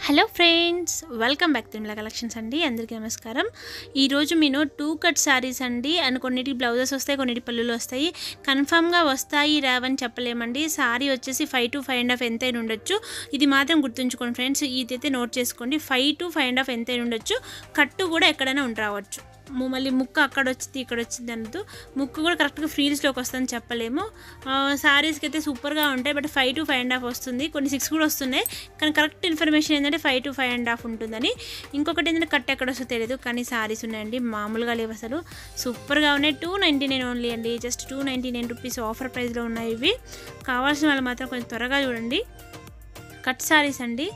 Hello friends welcome back Tirumala collections అండి అందరికీ నమస్కారం ఈరోజు నేను టూ కట్ శారీస్ అండి అండ్ కొన్నిటికి బ్లౌజెస్ వస్తాయి కొన్నిటి పళ్ళులు వస్తాయి కన్ఫామ్గా వస్తాయి రావని చెప్పలేమండి శారీ వచ్చేసి five to five and half ఎంత అయినా ఉండొచ్చు ఇది మాత్రం గుర్తుంచుకోండి ఫ్రెండ్స్ ఇదైతే నోట్ చేసుకోండి five to five and half ఎంత అయినా ఉండొచ్చు కట్టు కూడా ఎక్కడైనా ఉండి రావచ్చు ము- మళ్ళీ ముక్కు అక్కడ వచ్చింది ఇక్కడ వచ్చింది అనదు ముక్కు కూడా కరెక్ట్గా ఫ్రీల్స్లోకి వస్తుందని చెప్పలేము శారీస్కి అయితే సూపర్గా ఉంటాయి but five to five and half వస్తుంది కొన్ని సిక్స్ కూడా వస్తున్నాయి కానీ కరెక్ట్ ఇన్ఫర్మేషన్ ఏంటంటే five to five and half ఉంటుందని ఇంకొకటి ఏంటంటే కట్ ఎక్కడ వస్తుందో తెలియదు కానీ శారీస్ ఉన్నాయండి మామూలుగా లేవు అసలు సూపర్గా ఉన్నాయి టూ నైంటీ నైన్ ఓన్లీ అండి just two ninety nine rupees offer ప్రైస్లో ఉన్నాయి ఇవి కావాల్సిన వాళ్ళు మాత్రం కొంచెం త్వరగా చూడండి కట్ శారీస్ అండి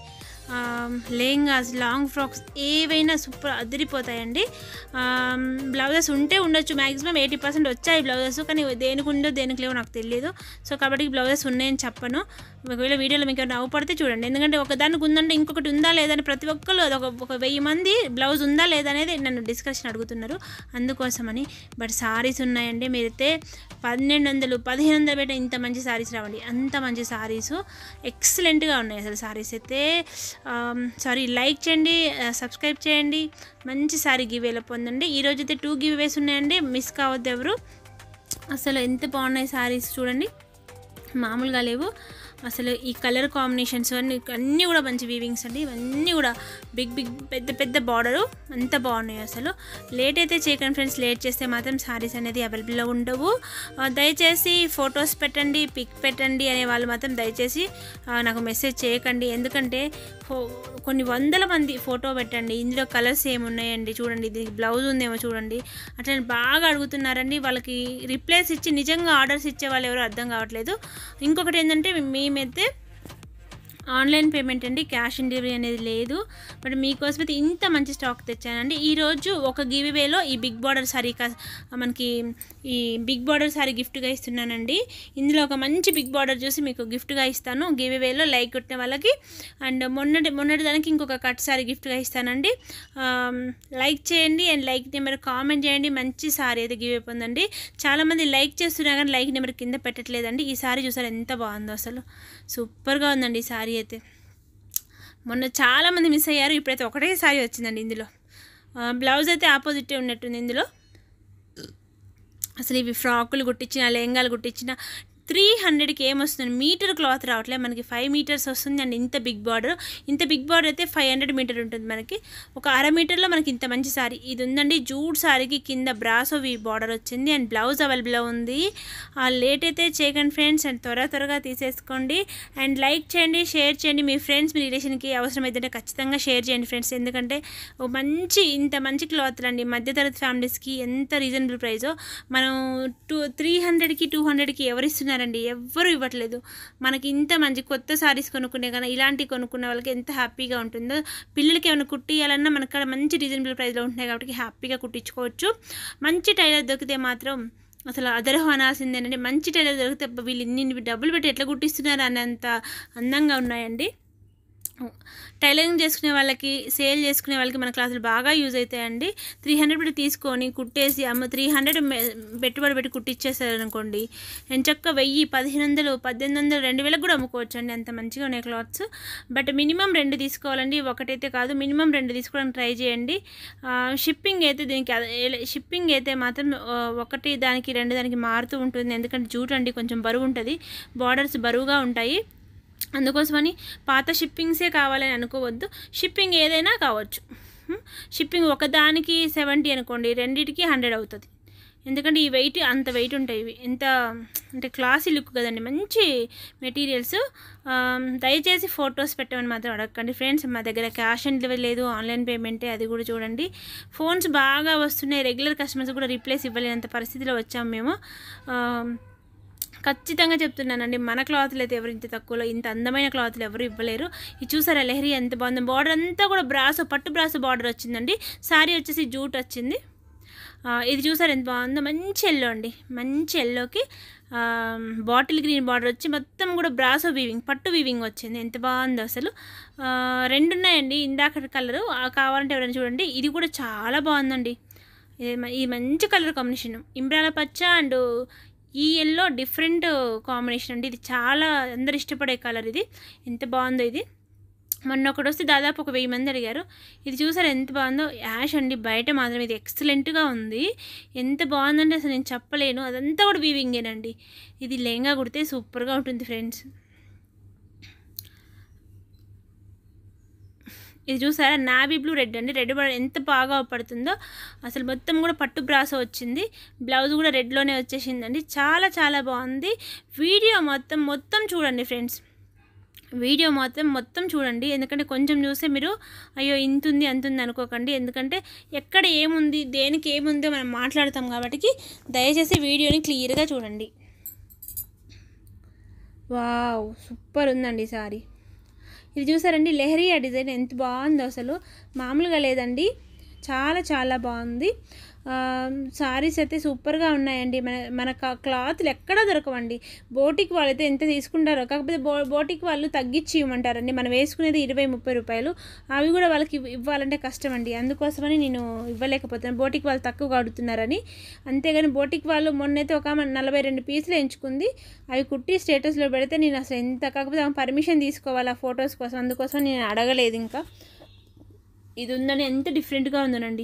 లెహంగాస్ లాంగ్ ఫ్రాక్స్ ఏవైనా సూపర్ అదిరిపోతాయండి బ్లౌజెస్ ఉంటే ఉండొచ్చు మ్యాక్సిమం ఎయిటీ పర్సెంట్ వచ్చాయి బ్లౌజెస్ కానీ దేనికి ఉందో దేనికి లేవో నాకు తెలియదు సో కాబట్టి బ్లౌజెస్ ఉన్నాయని చెప్పను ఒకవేళ వీడియోలో మీకు ఏమైనా నవ్వుపడితే చూడండి ఎందుకంటే ఒక దానికి ఉందంటే ఇంకొకటి ఉందా లేదా అని ప్రతి ఒక్కరు అదొక ఒక వెయ్యి మంది బ్లౌజ్ ఉందా లేదా అనేది నన్ను డిస్కషన్ అడుగుతున్నారు అందుకోసమని బట్ సారీస్ ఉన్నాయండి మీరైతే పన్నెండు వందలు పదిహేను వందలు పెట్టిన ఇంత మంచి సారీస్ రావండి అంత మంచి సారీస్ ఎక్సలెంట్గా ఉన్నాయి అసలు సారీస్ అయితే సారీ లైక్ చేయండి సబ్స్క్రైబ్ చేయండి మంచి సారీ గివేలో పొందండి ఈరోజు అయితే టూ గివేస్ ఉన్నాయండి మిస్ కావద్దు ఎవరు అసలు ఎంత బాగున్నాయి సారీస్ చూడండి మామూలుగా లేవు అసలు ఈ కలర్ కాంబినేషన్స్ అన్నీ అన్నీ కూడా మంచి వీవింగ్స్ అండి ఇవన్నీ కూడా బిగ్ బిగ్ పెద్ద పెద్ద బార్డరు అంత బాగున్నాయి అసలు లేట్ అయితే చేయకండి ఫ్రెండ్స్ లేట్ చేస్తే మాత్రం సారీస్ అనేది అవైలబుల్లో ఉండవు ఆ, దయచేసి ఫొటోస్ పెట్టండి పిక్ పెట్టండి అనే వాళ్ళు మాత్రం దయచేసి ఆ, నాకు మెసేజ్ చేయకండి ఎందుకంటే ఫో- కొన్ని వందల మంది ఫోటో పెట్టండి ఇందులో కలర్స్ ఏమున్నాయండి చూడండి ఇది బ్లౌజ్ ఉందేమో చూడండి అట్లా బాగా అడుగుతున్నారండి వాళ్ళకి రిప్లైస్ ఇచ్చి నిజంగా ఆర్డర్స్ ఇచ్చే వాళ్ళు ఎవరో అర్థం కావట్లేదు ఇంకొకటి ఏంటంటే మేమైతే ఆన్లైన్ పేమెంట్ అండి క్యాష్ ఆన్ డెలివరీ అనేది లేదు బట్ మీకోసం అయితే ఇంత మంచి స్టాక్ తెచ్చానండి ఈరోజు ఒక గివ్వేలో ఈ బిగ్ బార్డర్ సారీ కా మనకి ఈ బిగ్ బార్డర్ సారీ గిఫ్ట్గా ఇస్తున్నానండి ఇందులో ఒక మంచి బిగ్ బార్డర్ చూసి మీకు గిఫ్ట్గా ఇస్తాను గివ్వేలో లైక్ కొట్టిన వాళ్ళకి అండ్ మొన్నటి మొన్నటి దానికి ఇంకొక కట్ సారీ గిఫ్ట్గా ఇస్తానండి ఆమ్, లైక్ చేయండి అండ్ లైక్ నెంబర్ కామెంట్ చేయండి మంచి సారీ అయితే గివ్ అయిపోయిందండి చాలామంది లైక్ చేస్తున్నా కానీ లైక్ నెంబర్ కింద పెట్టట్లేదండి ఈ సారీ చూసారు ఎంత బాగుందో అసలు సూపర్గా ఉందండి ఈ సారీ అయితే మొన్న చాలామంది మిస్ అయ్యారు ఇప్పుడైతే ఒకటే సారీ వచ్చిందండి ఇందులో ఆ, బ్లౌజ్ అయితే ఆపోజిటే ఉన్నట్టుంది ఇందులో అసలు ఇవి ఫ్రాకులు కుట్టించిన లెహంగాలు కుట్టించిన త్రీ హండ్రెడ్కి ఏమొస్తుంది మీటర్ క్లాత్ రావట్లేదు మనకి ఫైవ్ మీటర్స్ వస్తుంది అండ్ ఇంత బిగ్ బార్డర్ ఇంత బిగ్ బార్డర్ అయితే ఫైవ్ హండ్రెడ్ మీటర్ ఉంటుంది మనకి ఒక అర మీటర్లో మనకి ఇంత మంచి సారీ ఇది ఉందండి జూట్ సారీకి కింద బ్రాసోవి బార్డర్ వచ్చింది అండ్ బ్లౌజ్ అవైలబుల్లో ఉంది ఆ లేట్ అయితే చేయకండి ఫ్రెండ్స్ అండ్ త్వర త్వరగా తీసేసుకోండి అండ్ లైక్ చేయండి షేర్ చేయండి మీ ఫ్రెండ్స్ మీ రిలేషన్కి అవసరమైతే ఖచ్చితంగా షేర్ చేయండి ఫ్రెండ్స్ ఎందుకంటే ఓ మంచి ఇంత మంచి క్లాత్లు అండి మధ్యతరగతి ఫ్యామిలీస్కి ఎంత రీజనబుల్ ప్రైజో మనం టూ త్రీ హండ్రెడ్కి టూ హండ్రెడ్కి ఎవరు ఇస్తున్నారండి ఎవ్వరు ఇవ్వట్లేదు మనకి ఇంత మంచి కొత్త సారీస్ కొనుక్కునే కానీ ఇలాంటివి కొనుక్కునే వాళ్ళకి ఎంత హ్యాపీగా ఉంటుందో పిల్లలకి ఏమైనా కుట్టియాలన్నా మనకు అక్కడ మంచి రీజనబుల్ ప్రైస్లో ఉంటున్నాయి కాబట్టి హ్యాపీగా కుట్టించుకోవచ్చు మంచి టైలర్ దొరికితే మాత్రం అసలు అదరహం అనాల్సిందేనండి మంచి టైలర్ దొరికితే అబ్బా వీళ్ళు ఇన్ని ఇన్ని డబ్బులు పెట్టి ఎట్లా కుట్టిస్తున్నారు అనేంత అందంగా ఉన్నాయండి టైలరింగ్ చేసుకునే వాళ్ళకి సేల్ చేసుకునే వాళ్ళకి మన క్లాసులు బాగా యూజ్ అవుతాయండి త్రీ హండ్రెడ్ పెట్టి తీసుకొని కుట్టేసి అమ్మ త్రీ హండ్రెడ్ పెట్టుబడి పెట్టి కుట్టిచ్చేసారు అనుకోండి ఎంచక్క వెయ్యి పదిహేను వందలు పద్దెనిమిది వందలు రెండు వేలకు కూడా అమ్ముకోవచ్చు అండి అంత మంచిగా ఉన్నాయి క్లాత్స్ బట్ మినిమం రెండు తీసుకోవాలండి ఒకటైతే కాదు మినిమం రెండు తీసుకోవడానికి ట్రై చేయండి షిప్పింగ్ అయితే దీనికి షిప్పింగ్ అయితే మాత్రం ఆ, ఒకటి దానికి రెండు దానికి మారుతూ ఉంటుంది ఎందుకంటే జూట్ అండి కొంచెం బరువు ఉంటుంది బార్డర్స్ బరువుగా ఉంటాయి అందుకోసమని పాత షిప్పింగ్సే కావాలని అనుకోవద్దు షిప్పింగ్ ఏదైనా కావచ్చు హ్మ్. షిప్పింగ్ ఒకదానికి సెవెంటీ అనుకోండి రెండిటికి హండ్రెడ్ అవుతుంది ఎందుకంటే ఈ వెయిట్ అంత వెయిట్ ఉంటాయి ఇవి ఎంత అంటే క్లాసీ లుక్ కదండి మంచి మెటీరియల్స్ దయచేసి ఫొటోస్ పెట్టమని మాత్రం అడగండి ఫ్రెండ్స్ మా దగ్గర క్యాష్ ఆన్ డెలివరీ లేదు ఆన్లైన్ పేమెంటే అది కూడా చూడండి ఫోన్స్ బాగా వస్తున్నాయి రెగ్యులర్ కస్టమర్స్ కూడా రిప్లేస్ ఇవ్వలేనంత పరిస్థితిలో వచ్చాము మేము ఆ, ఖచ్చితంగా చెప్తున్నానండి మన క్లాత్లు అయితే ఎవరు ఇంత తక్కువలో ఇంత అందమైన క్లాత్లు ఎవరు ఇవ్వలేరు ఇది చూసారా లెహరీ ఎంత బాగుంది బార్డర్ అంతా కూడా బ్రాసో పట్టు బ్రాసో బార్డర్ వచ్చిందండి శారీ వచ్చేసి జూట్ వచ్చింది ఆ, ఇది చూసారు ఎంత బాగుందో మంచి ఎల్లో అండి మంచి ఎల్లోకి బాటిల్ గ్రీన్ బార్డర్ వచ్చి మొత్తం కూడా బ్రాసో వీవింగ్ పట్టు వీవింగ్ వచ్చింది ఎంత బాగుందో అసలు ఆ, రెండు ఉన్నాయండి ఇందాక కలరు కావాలంటే ఎవరైనా చూడండి ఇది కూడా చాలా బాగుందండి ఇది మ- ఈ మంచి కలర్ కాంబినేషన్ ఇంబ్రాల పచ్చ అండ్ ఈ ఎల్లో డిఫరెంట్ కాంబినేషన్ అండి ఇది చాలా అందరు ఇష్టపడే కలర్ ఇది ఎంత బాగుందో ఇది మొన్న ఒకటి వస్తే దాదాపు ఒక వెయ్యి మంది అడిగారు ఇది చూసారు ఎంత బాగుందో యాష్ అండి బయట మాత్రం ఇది ఎక్సలెంట్గా ఉంది ఎంత బాగుందంటే అసలు నేను చెప్పలేను అదంతా కూడా వీవింగేనండి ఇది లెహంగా కుడితే సూపర్గా ఉంటుంది ఫ్రెండ్స్ ఇది చూసారా నావీ బ్లూ రెడ్ అండి రెడ్ ఎంత బాగా పడుతుందో అసలు మొత్తం కూడా పట్టు బ్రాస వచ్చింది బ్లౌజ్ కూడా రెడ్లోనే వచ్చేసిందండి చాలా చాలా బాగుంది వీడియో మొత్తం మొత్తం చూడండి ఫ్రెండ్స్ వీడియో మాత్రం మొత్తం చూడండి ఎందుకంటే కొంచెం చూస్తే మీరు అయ్యో ఇంత ఉంది అంత ఉంది అనుకోకండి ఎందుకంటే ఎక్కడ ఏముంది దేనికి ఏముందో మనం మాట్లాడతాం కాబట్టి దయచేసి వీడియోని క్లియర్గా చూడండి వావ్ సూపర్ ఉందండి సారీ ఇది చూసారండి లెహరియా డిజైన్ ఎంత బాగుందో అసలు మామూలుగా లేదండి చాలా చాలా బాగుంది సారీస్ అయితే సూపర్గా ఉన్నాయండి మన మన క్లాత్లు ఎక్కడా దొరకవండి బోటిక్ వాళ్ళు అయితే ఎంత తీసుకుంటారో కాకపోతే బో బోటిక్ వాళ్ళు తగ్గించి ఇవ్వమంటారండి మనం వేసుకునేది ఇరవై ముప్పై రూపాయలు అవి కూడా వాళ్ళకి ఇవ్వాలంటే కష్టం అండి అందుకోసమని నేను ఇవ్వలేకపోతాను బోటిక్ వాళ్ళు తక్కువగా అడుగుతున్నారని అంతేగాని బోటిక్ వాళ్ళు మొన్నైతే ఒక నలభై రెండు పీసులు ఎంచుకుంది అవి కుట్టి స్టేటస్లో పెడితే నేను అసలు ఎంత కాకపోతే పర్మిషన్ తీసుకోవాలి ఆ ఫొటోస్ కోసం అందుకోసం నేను అడగలేదు ఇంకా ఇది ఉందని ఎంత డిఫరెంట్గా ఉందనండి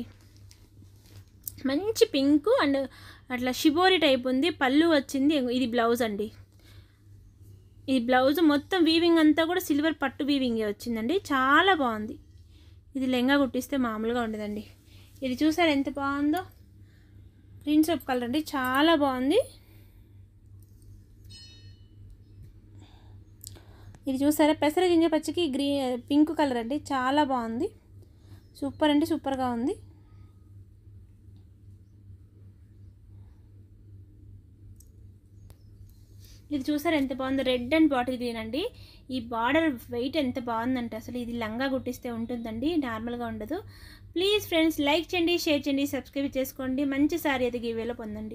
మంచి పింక్ అండ్ అట్లా షిబోరి టైప్ ఉంది పళ్ళు వచ్చింది ఇది బ్లౌజ్ అండి ఈ బ్లౌజ్ మొత్తం వీవింగ్ అంతా కూడా సిల్వర్ పట్టు వీవింగే వచ్చిందండి చాలా బాగుంది ఇది లెంగా కుట్టిస్తే మామూలుగా ఉండదండి ఇది చూసారు ఎంత బాగుందో గ్రీన్ సోప్ కలర్ అండి చాలా బాగుంది ఇది చూసారా పెసర గింజ పచ్చికి గ్రీ పింక్ కలర్ అండి చాలా బాగుంది సూపర్ అంటే సూపర్గా ఉంది ఇది చూసారు ఎంత బాగుందో రెడ్ అండ్ బాటిల్ గ్రీన్ అండి ఈ బార్డర్ వెయిట్ ఎంత బాగుందంటే అసలు ఇది లంగా కుట్టిస్తే ఉంటుందండి నార్మల్గా ఉండదు ప్లీజ్ ఫ్రెండ్స్ లైక్ చేయండి షేర్ చేయండి సబ్స్క్రైబ్ చేసుకోండి మంచి సారీ అది గివేలో పొందండి